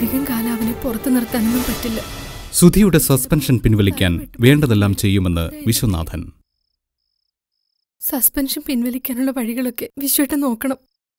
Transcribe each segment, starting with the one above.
അധികം കാലം അവനെ പുറത്തു നിർത്താനൊന്നും പറ്റില്ല സുധിയുടെ സസ്പെൻഷൻ പിൻവലിക്കാൻ വേണ്ടതെല്ലാം ചെയ്യുമെന്ന് വിശ്വനാഥൻ സസ്പെൻഷൻ പിൻവലിക്കാനുള്ള വഴികളൊക്കെ വിശ്വട്ട നോക്കണം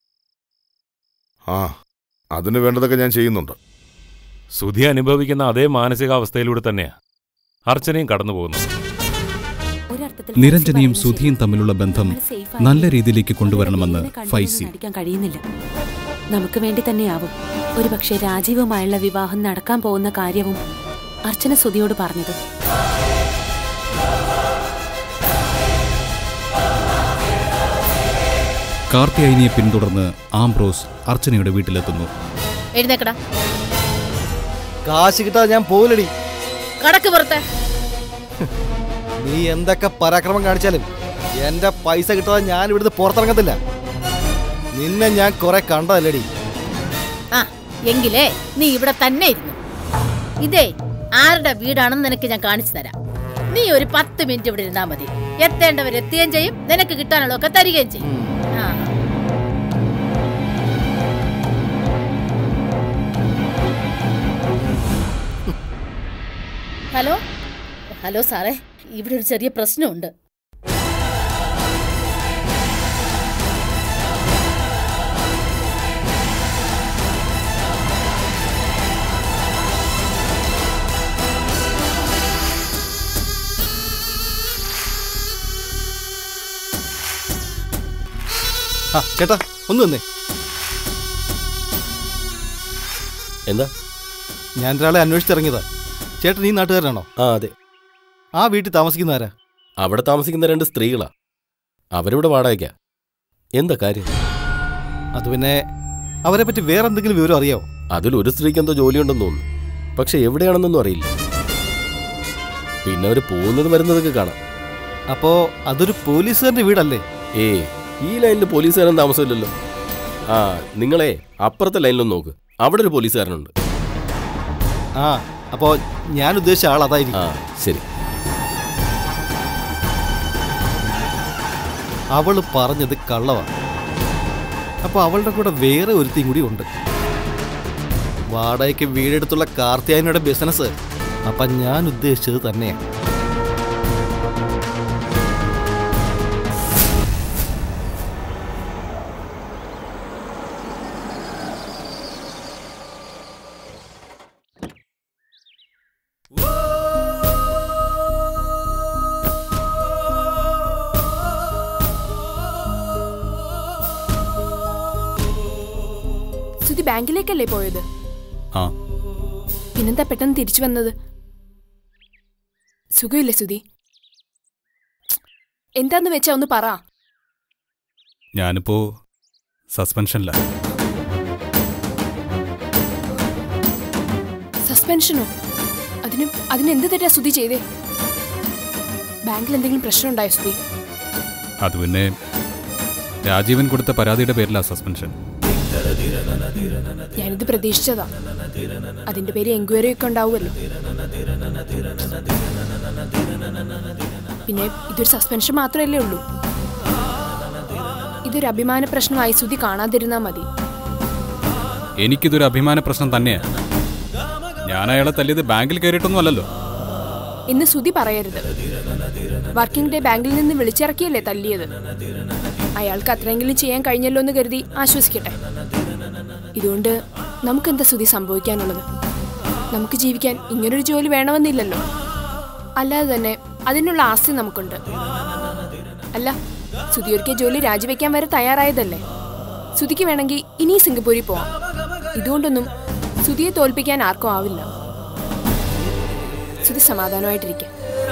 ആ അതിന് വേണ്ടതൊക്കെ ഞാൻ ചെയ്യുന്നുണ്ട് സുധി അനുഭവിക്കുന്ന അതേ മാനസികാവസ്ഥയിലൂടെ തന്നെയാ അർച്ചനയും കടന്നു പോകുന്നത് നിരഞ്ജനയും സുധിയും തമ്മിലുള്ള ബന്ധം നല്ല രീതിയിലേക്ക് കൊണ്ടുവരണമെന്ന് ഫൈസി നടിക്കാൻ കഴിയുന്നില്ല നമുക്ക് വേണ്ടി തന്നെയാവും ഒരുപക്ഷെ രാജീവുമായുള്ള വിവാഹം നടക്കാൻ പോകുന്ന കാര്യവും അർച്ചന സുധിയോട് പറഞ്ഞത് കാർത്തിയായനിയെ പിന്തുടർന്ന് ആംബ്രോസ് അർച്ചനയുടെ വീട്ടിലെത്തുന്നു എഴുന്നേക്കടാ കാശ് കിട്ടാതെ ഞാൻ പോലടി കടക്ക് പുറത്തെ നീ എന്തൊക്കെ പരാക്രമം കാണിച്ചാലും എന്റെ പൈസ കിട്ടാതെ ഞാൻ ഇവിടുന്ന് പുറത്തിറങ്ങത്തില്ല നിന്നെ ഞാൻ കുറെ കണ്ടതല്ലേടി ആ എങ്കിലേ നീ ഇവിടെ തന്നെ ഇരുന്നു ഇതേ ആരുടെ വീടാണെന്ന് നിനക്ക് ഞാൻ കാണിച്ചു തരാം നീ ഒരു പത്ത് മിനിറ്റ് ഇവിടെ ഇരുന്നാ മതി എത്തേണ്ടവർ എത്തുകയും ചെയ്യും നിനക്ക് കിട്ടാനുള്ളതൊക്കെ തരികയും ചെയ്യും ആ ഹലോ ഹലോ സാറേ ഇവിടെ ഒരു ചെറിയ പ്രശ്നമുണ്ട് ആ ചേട്ടാ ഒന്ന് വന്നേ എന്താ ഞാൻ ഒരാളെ അന്വേഷിച്ചിറങ്ങിയതാ ചേട്ടൻ ഈ നാട്ടുകാരനാണോ ആ അതെ ആ വീട്ടിൽ താമസിക്കുന്ന ആരാ അവിടെ താമസിക്കുന്ന രണ്ട് സ്ത്രീകളാ അവരിവിടെ വാടകയ്ക്കാ എന്താ കാര്യം അത് പിന്നെ അവരെ പറ്റി വേറെ എന്തെങ്കിലും വിവരം അറിയാവോ അതിലൊരു സ്ത്രീക്ക് എന്തോ ജോലിയുണ്ടെന്ന് തോന്നുന്നു പക്ഷെ എവിടെയാണെന്നൊന്നും അറിയില്ല പിന്നെ അവർ പോകുന്നത് വരുന്നതൊക്കെ കാണാം അപ്പോ അതൊരു പോലീസുകാരന്റെ വീടല്ലേ ഏ ഈ ലൈനിൽ പോലീസുകാരൻ താമസമില്ലല്ലോ ആ നിങ്ങളെ അപ്പുറത്തെ ലൈനിലൊന്ന് നോക്ക് അവിടെ ഒരു പോലീസുകാരനുണ്ട് ആ അപ്പോ ഞാൻ ഉദ്ദേശിച്ച ആൾ ആ അതായിരിക്കും ശരി അവള് പറഞ്ഞത് കള്ളവാ അപ്പൊ അവളുടെ കൂടെ വേറെ ഒരുത്തിയും കൂടി ഉണ്ട് വാടകയ്ക്ക് വീടെടുത്തുള്ള കാർത്തിയായനയുടെ ബിസിനസ് അപ്പൊ ഞാൻ ഉദ്ദേശിച്ചത് തന്നെയാണ് സുധി ബാങ്കിലേക്കല്ലേ പോയത് ആ പിന്നെന്താ പെട്ടെന്ന് തിരിച്ചു വന്നത് സുഖമില്ലേ സുധി എന്താന്ന് വെച്ചാ ഒന്ന് പറ ഞാനിപ്പോ സസ്പെൻഷനില്ല സസ്പെൻഷനോ അതിന് അതിന് എന്ത് തെറ്റാ സുധി ചെയ്തേ ബാങ്കിൽ എന്തെങ്കിലും പ്രശ്നം ഉണ്ടായോ സുധി അത് പിന്നെ രാജീവൻ കൊടുത്ത പരാതിയുടെ പേരിലാ സസ്പെൻഷൻ ഞാനിത് പ്രതീക്ഷിച്ചതാ അതിന്റെ പേര് എൻക്വയറി ഒക്കെ ഉണ്ടാവുമല്ലോ പിന്നെ ഇതൊരു സസ്പെൻഷൻ മാത്രമല്ലേ ഉള്ളൂ ഇതൊരു അഭിമാന പ്രശ്നമായി സുധി കാണാതിരുന്നാ മതി എനിക്കിതൊരു അഭിമാന പ്രശ്നം തന്നെയാ ഞാൻ അയാളെ തല്ലിയത് ബാങ്കിൽ കയറിയിട്ടൊന്നും അല്ലല്ലോ ഇന്ന് സുധി പറയരുത് വർക്കിംഗ് ഡേ ബാങ്കിൽ നിന്ന് വിളിച്ചിറക്കിയല്ലേ തല്ലിയത് അയാൾക്ക് അത്രയെങ്കിലും ചെയ്യാൻ കഴിഞ്ഞല്ലോ എന്ന് കരുതി ആശ്വസിക്കട്ടെ ഇതുകൊണ്ട് നമുക്കെന്താ സുധി സംഭവിക്കാനുള്ളത് നമുക്ക് ജീവിക്കാൻ ഇങ്ങനൊരു ജോലി വേണമെന്നില്ലല്ലോ അല്ലാതെ തന്നെ അതിനുള്ള ആസ്തി നമുക്കുണ്ട് അല്ല സുധി ഒരിക്കൽ ജോലി രാജിവെക്കാൻ വരെ തയ്യാറായതല്ലേ സുധിക്ക് വേണമെങ്കിൽ ഇനി സിംഗപ്പൂരിൽ പോവാം ഇതുകൊണ്ടൊന്നും സുധിയെ തോൽപ്പിക്കാൻ ആർക്കും ആവില്ല സുധി സമാധാനമായിട്ടിരിക്കാം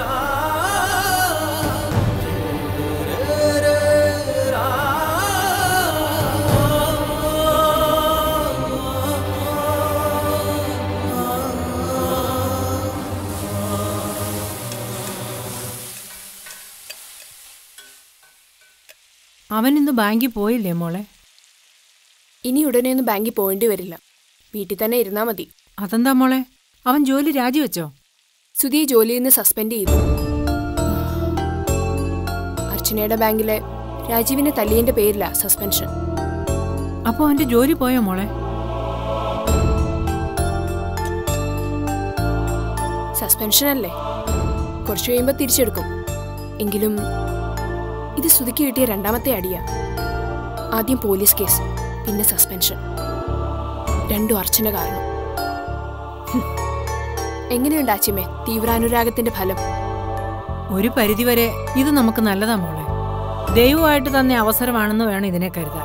അവൻ ഇന്ന് ബാങ്കിൽ പോയില്ലേ മോളെ ഇനി ഉടനെയൊന്നും ബാങ്കിൽ പോകേണ്ടി വരില്ല വീട്ടിൽ തന്നെ ഇരുന്നാ മതി അതെന്താ മോളെ അവൻ ജോലി രാജിവെച്ചോ സുധിയെ ജോലിയിൽ നിന്ന് സസ്പെൻഡ് ചെയ്തു അർച്ചനയുടെ ബാങ്കിലെ രാജീവിനെ തല്ലിയതിന്റെ പേരില സസ്പെൻഷൻ അപ്പോൾ അവന്റെ ജോലി പോയോ മോളെ സസ്പെൻഷൻ അല്ലേ കുറച്ചു കഴിയുമ്പോൾ തിരിച്ചെടുക്കും എങ്കിലും ഇത് ശ്രുതിക്ക് കിട്ടിയ രണ്ടാമത്തെ അടിയാ ആദ്യം പോലീസ് കേസ് പിന്നെ സസ്പെൻഷൻ രണ്ടും അർച്ചന കാരണം ഹും. എങ്ങനെയുണ്ട് അച്ചിമേ തീവ്രാനുരാഗത്തിന്റെ ഫലം ഒരു പരിധിവരെ ഇത് നമുക്ക് നല്ലതാ മോളെ ദൈവമായിട്ട് തന്നെ അവസരമാണെന്ന് വേണം ഇതിനെ കരുതാൻ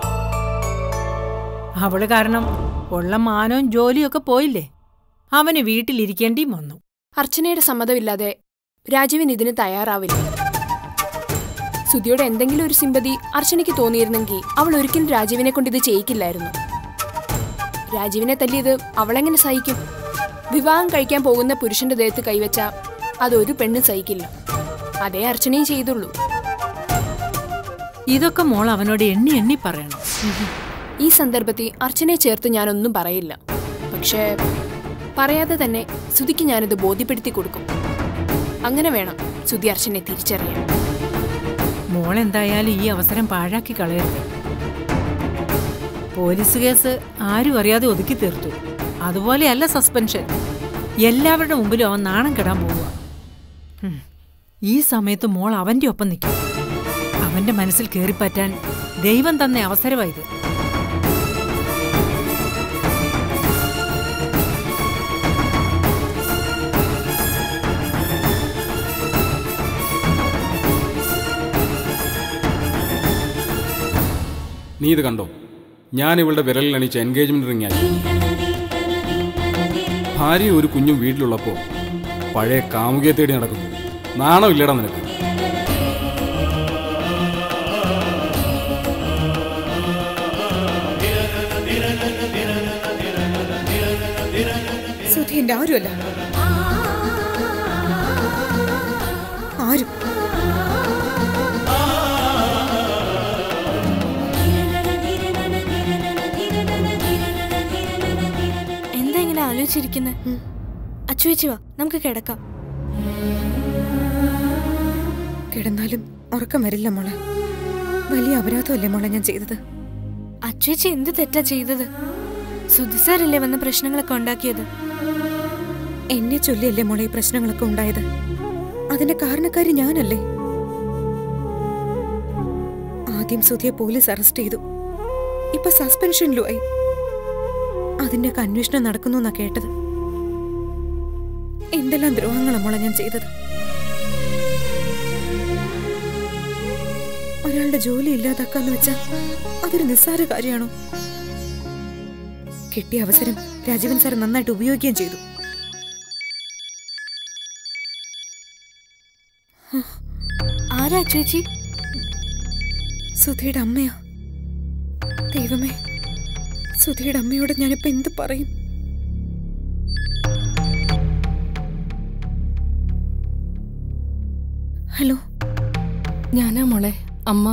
അവള് കാരണം ഉള്ള മാനവും ജോലിയൊക്കെ പോയില്ലേ അവന് വീട്ടിലിരിക്കേണ്ടിയും വന്നു അർച്ചനയുടെ സമ്മതമില്ലാതെ രാജീവൻ ഇതിന് തയ്യാറാവില്ല സുധിയോട് എന്തെങ്കിലും ഒരു സിമ്പതി അർച്ചനയ്ക്ക് തോന്നിയിരുന്നെങ്കിൽ അവൾ ഒരിക്കലും രാജീവിനെ കൊണ്ട് ഇത് ചെയ്യിക്കില്ലായിരുന്നു രാജീവിനെ തല്ലിയത് അവളെങ്ങനെ സഹിക്കും വിവാഹം കഴിക്കാൻ പോകുന്ന പുരുഷന്റെ ദേഹത്ത് കൈവച്ച അതൊരു പെണ്ണും സഹിക്കില്ല അതേ അർച്ചനയും ചെയ്തുള്ളൂ ഇതൊക്കെ മോൾ അവനോട് എണ്ണി എണ്ണി പറയണം ഈ സന്ദർഭത്തിൽ അർച്ചനയെ ചേർത്ത് ഞാനൊന്നും പറയില്ല പക്ഷേ പറയാതെ തന്നെ സുധിക്ക് ഞാനിത് ബോധ്യപ്പെടുത്തി കൊടുക്കും അങ്ങനെ വേണം സുധി അർച്ചനെ തിരിച്ചറിയാൻ മോൾ എന്തായാലും ഈ അവസരം പാഴാക്കി കളയരുത് പോലീസ് കേസ് ആരും അറിയാതെ ഒതുക്കി തീർത്തു അതുപോലെയല്ല സസ്പെൻഷൻ എല്ലാവരുടെ മുമ്പിലും അവൻ നാണം കെടാൻ പോവുക ഹും. ഈ സമയത്ത് മോൾ അവന്റെ ഒപ്പം നിൽക്കും അവന്റെ മനസ്സിൽ കയറിപ്പറ്റാൻ ദൈവം തന്നെ അവസരമായത് നീ ഇത് കണ്ടോ ഞാൻ ഇവളുടെ വിരലിൽ അണിച്ച എൻഗേജ്മെന്റ് റിംഗ് ആയി ഭാര്യയും ഒരു കുഞ്ഞും വീട്ടിലുള്ളപ്പോൾ പഴയ കാമുകയെ തേടി നടക്കുന്നു നാണമില്ലടാ നിനക്ക് സുധി എന്റെ ആരുമല്ല ആരും എന്താ ഇങ്ങനെ ആലോചിച്ചിരിക്കുന്നത് അച്ചുവെച്ചു വാ നമുക്ക് കിടക്കാം കിടന്നാലും ഉറക്കം വരില്ല മോളെ വലിയ അപരാധമല്ലേ മോളെ ഞാൻ ചെയ്തത് അച്ചുവെച്ചി എന്ത് തെറ്റാ ചെയ്തത് സുധിസാരല്ലേ വന്ന പ്രശ്നങ്ങളൊക്കെ ഉണ്ടാക്കിയത് എന്നെ ചൊല്ലിയല്ലേ മോളെ ഈ പ്രശ്നങ്ങളൊക്കെ ഉണ്ടായത് അതിന്റെ കാരണക്കാരി ഞാനല്ലേ ആദ്യം സുധിയെ പോലീസ് അറസ്റ്റ് ചെയ്തു ഇപ്പൊ സസ്പെൻഷനിലുമായി അതിന്റെയൊക്കെ അന്വേഷണം നടക്കുന്നു എന്നാ കേട്ടത് എന്തെല്ലാം ദ്രോഹങ്ങളാ മോളെ ഞാൻ ചെയ്തത് ഒരാളുടെ ജോലി ഇല്ലാതാക്കാന്ന് വെച്ചാ അതൊരു നിസ്സാര കാര്യമാണോ കിട്ടിയ അവസരം രാജീവൻ സാർ നന്നായിട്ട് ഉപയോഗിക്കുകയും ചെയ്തു ആരാ അച്ചുവെച്ചി സുധയുടെ അമ്മയാ ദൈവമേ സുധയുടെ അമ്മയോട് ഞാനിപ്പോ എന്ത് പറയും ഹലോ ഞാനാ മോളെ അമ്മ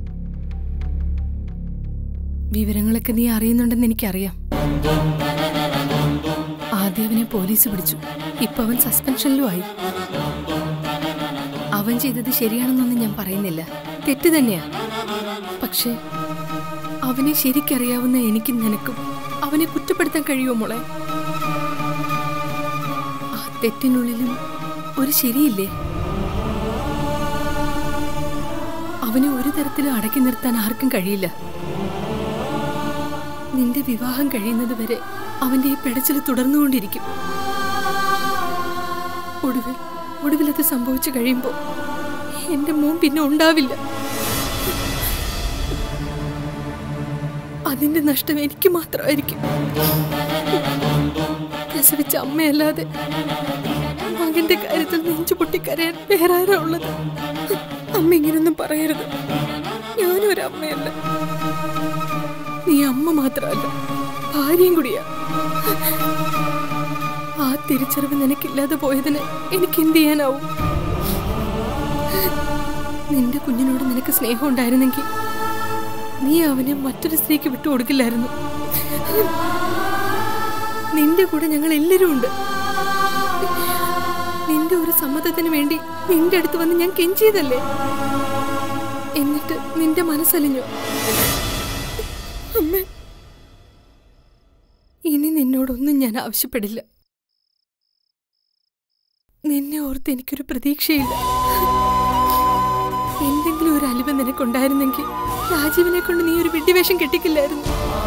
വിവരങ്ങളൊക്കെ നീ അറിയുന്നുണ്ടെന്ന് എനിക്കറിയാം ആദ്യം അവനെ പോലീസ് പിടിച്ചു ഇപ്പൊ അവൻ സസ്പെൻഷനിലുമായി അവൻ ചെയ്തത് ശരിയാണെന്നൊന്നും ഞാൻ പറയുന്നില്ല തെറ്റ് തന്നെയാ പക്ഷേ അവനെ ശരിക്കറിയാവുന്ന എനിക്കും നിനക്കും അവനെ കുറ്റപ്പെടുത്താൻ കഴിയുമോ മോളെ ആ തെറ്റിനുള്ളിലും ഒരു ശരിയില്ലേ അവനെ ഒരു തരത്തിലും അടക്കി നിർത്താൻ ആർക്കും കഴിയില്ല നിന്റെ വിവാഹം കഴിയുന്നത് വരെ അവന്റെ ഈ പിടച്ചിൽ തുടർന്നുകൊണ്ടിരിക്കും ഒടുവിൽ ഒടുവിൽ അത് സംഭവിച്ചു കഴിയുമ്പോൾ എന്റെ മോൻ പിന്നെ ഉണ്ടാവില്ല അതിന്റെ നഷ്ടം എനിക്ക് മാത്രമായിരിക്കും പ്രസവിച്ച അമ്മയല്ലാതെ മകന്റെ കാര്യത്തിൽ നെഞ്ചു പൊട്ടിക്കരയാൻ വേറെ ആരാ ഉള്ളത് അമ്മ ഇങ്ങനൊന്നും പറയരുത് ഞാനും ഒരു അമ്മയല്ല നീ അമ്മ മാത്രമല്ല ഭാര്യയും കൂടിയാ ആ തിരിച്ചറിവ് നിനക്കില്ലാതെ പോയതിന് എനിക്ക് എന്ത് ചെയ്യാനാവും നിന്റെ കുഞ്ഞിനോട് നിനക്ക് സ്നേഹം ഉണ്ടായിരുന്നെങ്കിൽ നീ അവനെ മറ്റൊരു സ്ത്രീക്ക് വിട്ടുകൊടുക്കില്ലായിരുന്നു നിന്റെ കൂടെ ഞങ്ങൾ എല്ലാവരും ഉണ്ട് നിന്റെ ഒരു സമ്മതത്തിന് വേണ്ടി നിന്റെ അടുത്ത് വന്ന് ഞാൻ കെഞ്ചിയതല്ലേ എന്നിട്ട് നിന്റെ മനസ്സലിഞ്ഞോ അമ്മ ഇനി നിന്നോടൊന്നും ഞാൻ ആവശ്യപ്പെടില്ല നിന്നെ ഓർത്ത് എനിക്കൊരു പ്രതീക്ഷയില്ല എന്തെങ്കിലും ഒരു അലിവ് നിനക്കുണ്ടായിരുന്നെങ്കിൽ രാജീവിനെ കൊണ്ട് നീ ഒരു വിഡ്ഢിവേഷം കെട്ടിക്കില്ലായിരുന്നു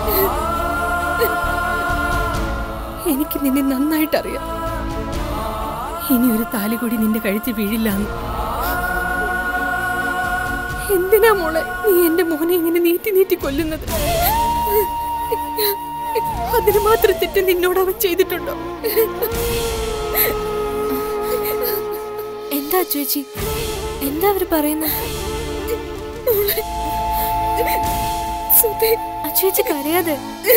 എനിക്ക് നിന്നെ നന്നായിട്ടറിയാം ഇനി ഒരു താലി കൂടി നിന്റെ കഴുത്തിൽ വീഴില്ലാന്ന് എന്തിനാ മോളെ നീ എന്റെ മോനെ ഇങ്ങനെ നീട്ടി നീട്ടി കൊല്ലുന്നത് അതിന് മാത്രം തെറ്റ് നിന്നോട് അവൻ ചെയ്തിട്ടുണ്ടോ എന്താ ചേച്ചി എന്താ അവര് പറയുന്നത് അച്ചുവേച്ചി കരയാതെ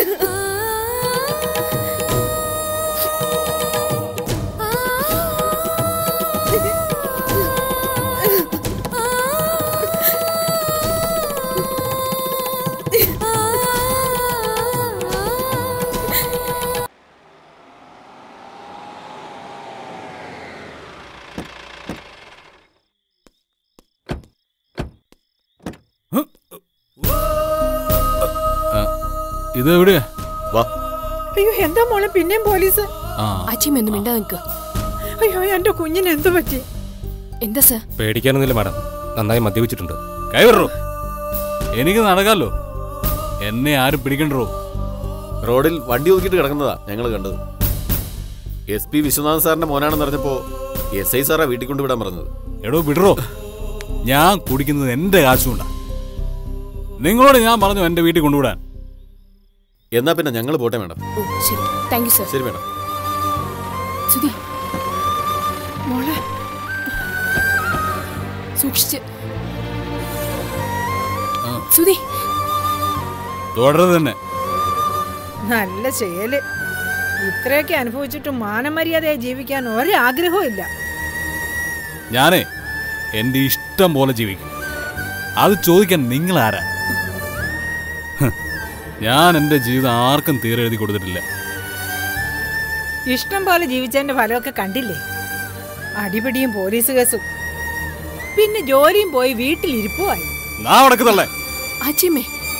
ഇത് എവിടെയാ വാ അയ്യോ എന്താ മോളെ പിന്നെയും പോലീസ് ആ അച്ചിമ്മ ഒന്ന് മിണ്ടാ നിൽക്ക് അയ്യോ എന്റെ കുഞ്ഞിന് എന്ത് പറ്റി എന്താ സർ പേടിക്കാനൊന്നുമില്ല മാഡം നന്നായി മദ്യപിച്ചിട്ടുണ്ട് കൈവിടറോ എനിക്ക് നടക്കാലോ എന്നെ ആരും പിടിക്കണ്ടോ റോഡിൽ വണ്ടി ഒതുക്കിയിട്ട് കിടക്കുന്നതാ ഞങ്ങൾ കണ്ടത് എസ് പി വിശ്വനാഥ് സാറിന്റെ മോനാണെന്ന് അറിഞ്ഞപ്പോ എസ് ഐ സാറാ വീട്ടിൽ കൊണ്ടുവിടാൻ പറഞ്ഞത് എടോ വിടറോ ഞാൻ കുടിക്കുന്നത് എന്റെ കാശുകൊണ്ടാ നിങ്ങളോട് ഞാൻ പറഞ്ഞു എന്റെ വീട്ടിൽ കൊണ്ടുവിടാൻ എന്നാ പിന്നെ ഞങ്ങൾ പോട്ടെ മാഡം ഓ ശരി താങ്ക് യു സർ ശരി മാഡം സുധി മോളെ സൂക്ഷിച്ച് സുധി തുടരുത് തന്നെ നല്ല ചെയ്യല് ഇത്രയൊക്കെ അനുഭവിച്ചിട്ട് മാനമര്യാദയായി ജീവിക്കാൻ ഒരാഗ്രഹവും ഇല്ല ഞാനേ എന്റെ ഇഷ്ടം പോലെ ജീവിക്കും അത് ചോദിക്കാൻ നിങ്ങൾ ആരാ ഹ്, ഞാൻ എന്റെ ജീവിതം ആർക്കും തീരെഴുതി കൊടുത്തിട്ടില്ല ഇഷ്ടം പോലെ ജീവിച്ചതിന്റെ ഫലമൊക്കെ കണ്ടില്ലേ അടിപിടിയും പോലീസ് കേസും പിന്നെ ജോലിയും പോയി വീട്ടിലിരിപ്പുമായി നാ നടക്കുന്നല്ലേ അച്ചിമ്മേ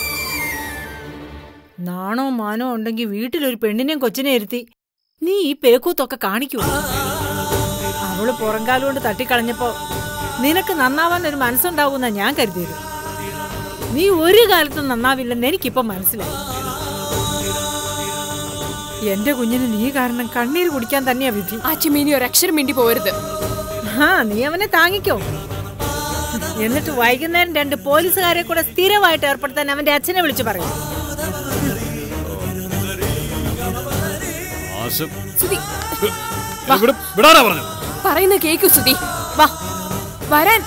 നാണോ മാനോ ഉണ്ടെങ്കിൽ വീട്ടിലൊരു പെണ്ണിനെയും കൊച്ചിനെ ഇരുത്തി നീ ഈ പേക്കൂത്തൊക്കെ കാണിക്കൂ അവള് പുറംകാലം കൊണ്ട് തട്ടിക്കളഞ്ഞപ്പോ നിനക്ക് നന്നാവാൻ ഒരു മനസ്സുണ്ടാവുന്ന ഞാൻ കരുതിയത് നീ ഒരു കാലത്തും നന്നാവില്ലെന്ന് എനിക്കിപ്പോ മനസ്സിലായി എന്റെ കുഞ്ഞിന് നീ കാരണം കണ്ണീര് കുടിക്കാൻ തന്നെയാ വിധി അച്ചിമ്മ ഇനി ഒരു അക്ഷരം മിണ്ടി പോരുത് ആ നീ അവനെ താങ്ങിക്കോ എന്നിട്ട് വൈകുന്നേരം രണ്ട് പോലീസുകാരെ കൂടെ സ്ഥിരമായിട്ട് ഏർപ്പെടുത്താൻ അവന്റെ അച്ഛനെ വിളിച്ചു പറയും ആശം സുധി വിട- വിടാനാ പറഞ്ഞു പറയുന്ന കേക്കു സുധി വാ വരാൻ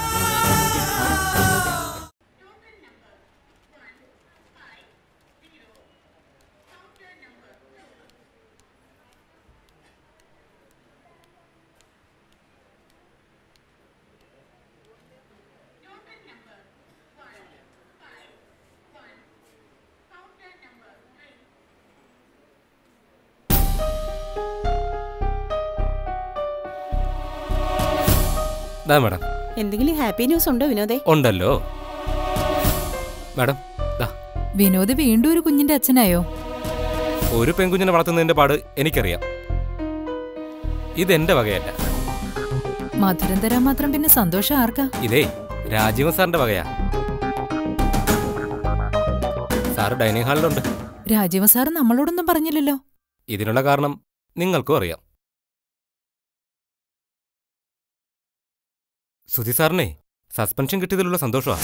ദാ മാഡം എന്തെങ്കിലും ഹാപ്പി ന്യൂസ് ഉണ്ടോ വിനോദേ ഉണ്ടല്ലോ മാഡം ദാ വിനോദ് വീണ്ടും ഒരു കുഞ്ഞിന്റെ അച്ഛനായോ ഒരു പെൺകുഞ്ഞിനെ വളർത്തുന്നതിന്റെ പാട് എനിക്കറിയാം ഇതെന്റെ വകയല്ല മധുരം തരാൻ മാത്രം പിന്നെ സന്തോഷം ആർക്കാ ഇതേ രാജീവൻ സാറിന്റെ വകയാ സാറ് ഡൈനിങ് ഹാളിലുണ്ട് രാജീവ സാർ നമ്മളോടൊന്നും പറഞ്ഞില്ലല്ലോ ഇതിനുള്ള കാരണം നിങ്ങൾക്കും അറിയാം സുധി സാറിനെ സസ്പെൻഷൻ കിട്ടിയതിലുള്ള സന്തോഷമാണ്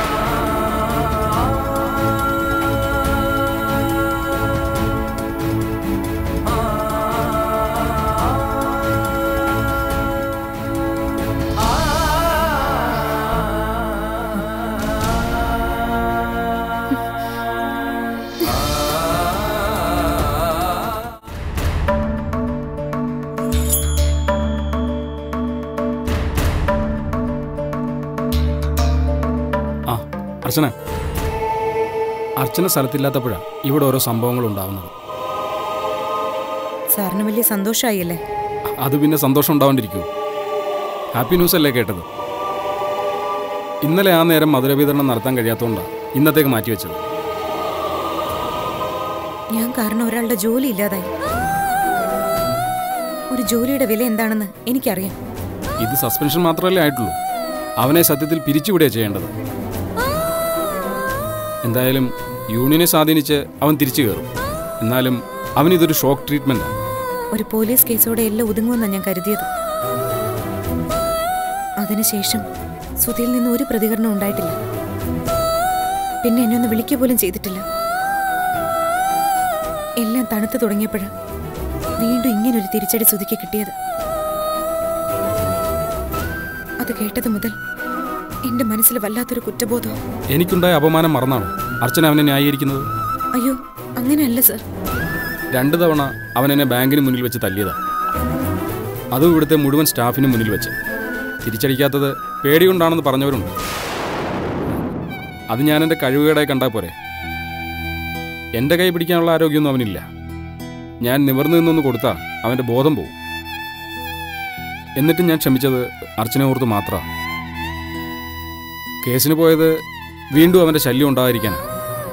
ആ അർച്ചന അർച്ചന സ്ഥലത്തില്ലാത്തപ്പോഴാണ് ഇവിടെ ഓരോ സംഭവങ്ങൾ ഉണ്ടാവുന്നത് സാറിന് വലിയ സന്തോഷമായില്ലേ അത് പിന്നെ സന്തോഷം ഉണ്ടാവാണ്ടിരിക്കൂ ഹാപ്പി ന്യൂസ് അല്ലേ കേട്ടത് ഇന്നലെ ആ നേരം മധുരവിതരണം നടത്താൻ കഴിയാത്തതുകൊണ്ടാണ് ഇന്നത്തേക്ക് മാറ്റിവെച്ചത് ഞാൻ കാരണം ഒരാളുടെ ജോലി ഇല്ലാതായി ഒരു ജോലിയുടെ വില എന്താണെന്ന് എനിക്കറിയാം ഇത് സസ്പെൻഷൻ മാത്രമല്ലേ ആയിട്ടുള്ളൂ അവനെ സത്യത്തിൽ പിരിച്ചുവിടുക ചെയ്യേണ്ടത് എന്തായാലും യൂണിയനെ സ്വാധീനിച്ച് അവൻ തിരിച്ചു കയറും എന്നാലും അവനിതൊരു ഷോക്ക് ട്രീറ്റ്മെൻറ്റാണ് ഒരു പോലീസ് കേസോടെ എല്ലാം ഒതുങ്ങുമെന്നാണ് ഞാൻ കരുതിയത് അതിനുശേഷം സുധിയിൽ നിന്ന് ഒരു പ്രതികരണം ഉണ്ടായിട്ടില്ല പിന്നെ എന്നെ ഒന്ന് വിളിക്കുക പോലും ചെയ്തിട്ടില്ല എല്ലാം തണുത്തു തുടങ്ങിയപ്പോഴാണ് വീണ്ടും ഇങ്ങനൊരു തിരിച്ചടി സുധിക്ക് കിട്ടിയത് അത് കേട്ടത് മുതൽ എന്റെ മനസ്സിൽ വല്ലാത്തൊരു കുറ്റബോധം എനിക്കുണ്ടായ അപമാനം മറന്നാണോ അർച്ചന അവനെ ന്യായീകരിക്കുന്നത് അയ്യോ അങ്ങനെയല്ല സർ രണ്ടു തവണ അവൻ എന്നെ ബാങ്കിന് മുന്നിൽ വെച്ച് തല്ലിയതാ അതും ഇവിടുത്തെ മുഴുവൻ സ്റ്റാഫിന് മുന്നിൽ വെച്ച് തിരിച്ചടിക്കാത്തത് പേടികൊണ്ടാണെന്ന് പറഞ്ഞവരുണ്ട് അത് ഞാൻ എൻ്റെ കഴിവുകേടായി കണ്ടാൽ പോരെ എൻ്റെ കൈ പിടിക്കാനുള്ള ആരോഗ്യമൊന്നും അവനില്ല ഞാൻ നിവർന്നു നിന്നൊന്ന് കൊടുത്താൽ അവൻ്റെ ബോധം പോവും എന്നിട്ടും ഞാൻ ക്ഷമിച്ചത് അർച്ചന ഓർത്ത് മാത്രമാണ് കേസിന് പോയത് വീണ്ടും അവൻ്റെ ശല്യം ഉണ്ടാകാതിരിക്കാനാണ്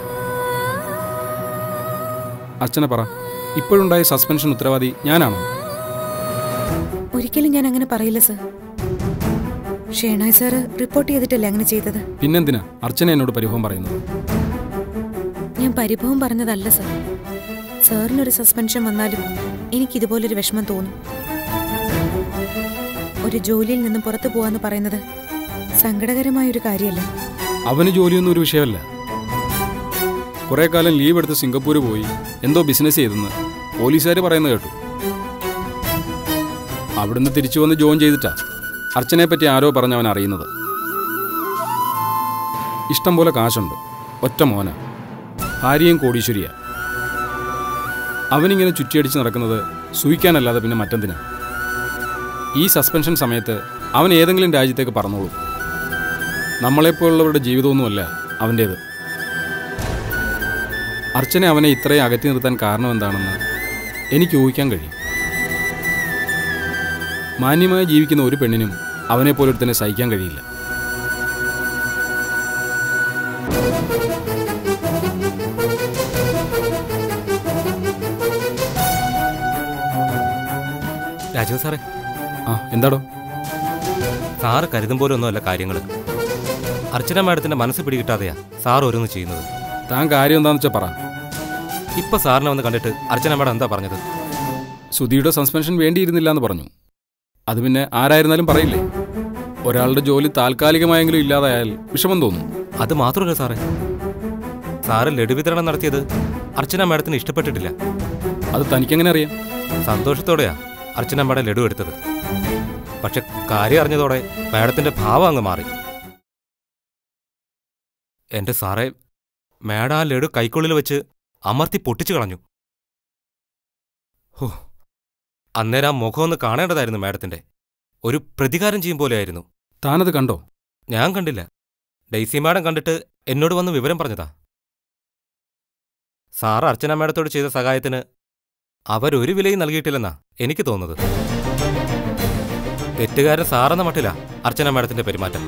അർച്ചന പറ ഇപ്പോഴുണ്ടായ സസ്പെൻഷൻ ഉത്തരവാദി ഞാനാണോ ഒരിക്കലും ഞാൻ അങ്ങനെ പറയില്ല സർ ഷേണായ് സാറ് റിപ്പോർട്ട് ചെയ്തിട്ടല്ലേ അങ്ങനെ ചെയ്തത് പിന്നെന്തിനാ അർച്ചന എന്നോട് പരിഭവം പറയുന്നത് ഞാൻ പരിഭവം പറഞ്ഞതല്ല സർ സാറിനൊരു സസ്പെൻഷൻ വന്നാലും എനിക്ക് ഇതുപോലൊരു വിഷമം തോന്നും ഒരു ജോലിയിൽ നിന്നും പുറത്തു പോവാന്ന് പറയുന്നത് സങ്കടകരമായ ഒരു കാര്യമല്ലേ അവന് ജോലിയൊന്നും ഒരു വിഷയമല്ല കുറെ കാലം ലീവ് എടുത്ത് സിംഗപ്പൂർ പോയി എന്തോ ബിസിനസ് ചെയ്തെന്ന് പോലീസുകാർ പറയുന്നത് കേട്ടു അവിടുന്ന് തിരിച്ചു വന്ന് ജോയിൻ ചെയ്തിട്ടാ അർച്ചനയെ പറ്റി ആരോ പറഞ്ഞ് അവൻ അറിയുന്നത് ഇഷ്ടം പോലെ കാശുണ്ട് ഒറ്റ മോന ഭാര്യയും കോടീശ്വരിയാ അവനിങ്ങനെ ചുറ്റിയടിച്ച് നടക്കുന്നത് സൂഹിക്കാനല്ലാതെ പിന്നെ മറ്റെന്തിനാ ഈ സസ്പെൻഷൻ സമയത്ത് അവൻ ഏതെങ്കിലും രാജ്യത്തേക്ക് പറന്നോളൂ നമ്മളെപ്പോലുള്ളവരുടെ ജീവിതമൊന്നുമല്ല അവൻ്റേത് അർച്ചന അവനെ ഇത്രയും അകറ്റി നിർത്താൻ കാരണം എന്താണെന്ന് എനിക്ക് ഊഹിക്കാൻ കഴിയും മാന്യമായി ജീവിക്കുന്ന ഒരു പെണ്ണിനും അവനെ പോലൊരുത്തനെ സഹിക്കാൻ കഴിയില്ല രാജീവ് സാറേ ആ എന്താടോ സാറ് കരുതും പോലെ ഒന്നുമല്ല കാര്യങ്ങൾ അർച്ചന മാഡത്തിന്റെ മനസ്സ് പിടികിട്ടാതെയാ സാർ ഓരോന്ന് ചെയ്യുന്നത് താൻ കാര്യം എന്താണെന്ന് വെച്ചാൽ പറ ഇപ്പൊ സാറിനെ വന്ന് കണ്ടിട്ട് അർച്ചന മാഡം എന്താ പറഞ്ഞത് സുധിയുടെ സസ്പെൻഷൻ വേണ്ടിയിരുന്നില്ല എന്ന് പറഞ്ഞു അത് പിന്നെ ആരായിരുന്നാലും പറയില്ലേ ഒരാളുടെ ജോലി താൽക്കാലികമായെങ്കിലും ഇല്ലാതായാൽ വിഷമം തോന്നും അത് മാത്രമല്ല സാറേ സാറ് ലഡു വിതരണം നടത്തിയത് അർച്ചന മാഡത്തിന് ഇഷ്ടപ്പെട്ടിട്ടില്ല അത് തനിക്കെങ്ങനെ അറിയാം സന്തോഷത്തോടെയാ അർച്ചന മാഡം ലഡു എടുത്തത് പക്ഷെ കാര്യം അറിഞ്ഞതോടെ മാഡത്തിന്റെ ഭാവം അങ്ങ് മാറി എന്റെ സാറേ മാഡം ആ ലഡു കൈക്കുള്ളിൽ വെച്ച് അമർത്തി പൊട്ടിച്ചു കളഞ്ഞു ഹോ അന്നേരം ആ മുഖം ഒന്ന് കാണേണ്ടതായിരുന്നു മാഡത്തിന്റെ ഒരു പ്രതികാരം ചെയ്യും പോലെയായിരുന്നു താനത് കണ്ടോ ഞാൻ കണ്ടില്ല ഡെയ്സി മാഡം കണ്ടിട്ട് എന്നോട് വന്ന് വിവരം പറഞ്ഞതാ സാർ അർച്ചന മാഡത്തോട് ചെയ്ത സഹായത്തിന് അവരൊരു വിലയും നൽകിയിട്ടില്ലെന്നാ എനിക്ക് തോന്നുന്നത് തെറ്റുകാരൻ സാറെന്ന മട്ടില്ല അർച്ചന മാഡത്തിന്റെ പെരുമാറ്റം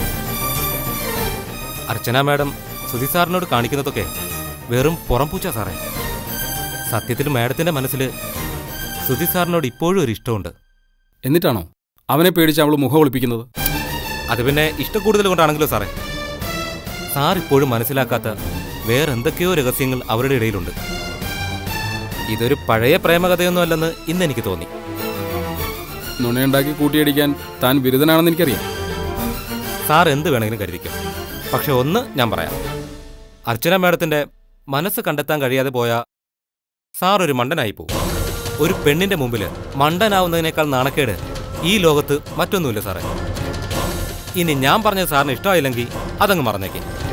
അർച്ചന മാഡം സുധി സാറിനോട് കാണിക്കുന്നതൊക്കെ വെറും പുറംപൂച്ച സാറേ സത്യത്തിൽ മാഡത്തിന്റെ മനസ്സിൽ സുധി സാറിനോട് ഇപ്പോഴും ഒരു ഇഷ്ടമുണ്ട് എന്നിട്ടാണോ അവനെ പേടിച്ച് അവൾ മുഖം ഒളിപ്പിക്കുന്നത് അത് പിന്നെ ഇഷ്ടക്കൂടുതൽ കൊണ്ടാണെങ്കിലോ സാറേ സാർ ഇപ്പോഴും മനസ്സിലാക്കാത്ത വേറെന്തൊക്കെയോ രഹസ്യങ്ങൾ അവരുടെ ഇടയിലുണ്ട് ഇതൊരു പഴയ പ്രേമകഥയൊന്നുമല്ലെന്ന് ഇന്ന് എനിക്ക് തോന്നി നുണയുണ്ടാക്കി കൂട്ടിയടിക്കാൻ താൻ ബിരുദനാണെന്ന് എനിക്കറിയാം സാർ എന്ത് വേണമെങ്കിലും കരുതിക്കും പക്ഷെ ഒന്ന് ഞാൻ പറയാം അർച്ചന മാഡത്തിന്റെ മനസ്സ് കണ്ടെത്താൻ കഴിയാതെ പോയ സാർ ഒരു മണ്ടനായി പോകും ഒരു പെണ്ണിന്റെ മുമ്പിൽ മണ്ടനാവുന്നതിനേക്കാൾ നാണക്കേട് ഈ ലോകത്ത് മറ്റൊന്നുമില്ല സാറേ ഇനി ഞാൻ പറഞ്ഞത് സാറിന് ഇഷ്ടമായില്ലെങ്കിൽ അതങ്ങ് മറന്നേക്കേ